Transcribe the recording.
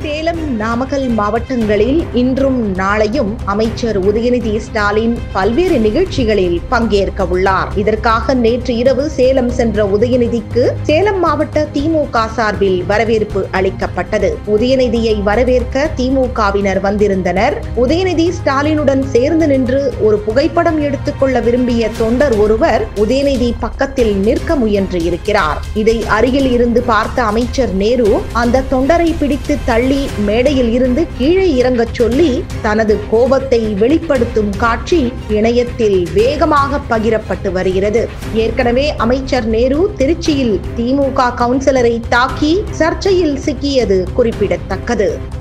சேலம் நாமக்கல் மாவட்டங்களில் இன்றும் நாளையும் அமைச்சர் உதயநிதி ஸ்டாலின் பல்வேறு நிகழ்ச்சிகளில் பங்கேற்க உள்ளார் இதற்காக நேற்று இரவு சேலம் சென்ற உதயநிதிக்கு சேலம் மாவட்ட திமுக சார்பில் வரவேற்பு அளிக்கப்பட்டது உதயநிதியை வரவேற்க திமுகவினர் வந்திருந்தனர் உதயநிதி ஸ்டாலினுடன் சேர்ந்து நின்று ஒரு புகைப்படம் எடுத்துக்கொள்ள விரும்பிய தொண்டர் ஒருவர் உதயநிதி பக்கத்தில் நிற்க முயன்று இருக்கிறார் இதை அருகில் இருந்து பார்த்த அமைச்சர் நேரு அந்த தொண்டரை பிடித்து தள்ளி மேடையில் இருந்து கீழே இறங்கச் சொல்லி தனது கோபத்தை வெளிப்படுத்தும் காட்சி இணையத்தில் வேகமாக பகிரப்பட்டு வருகிறது ஏற்கனவே அமைச்சர் நேரு திருச்சியில் திமுக கவுன்சிலரை தாக்கி சர்ச்சையில் சிக்கியது குறிப்பிடத்தக்கது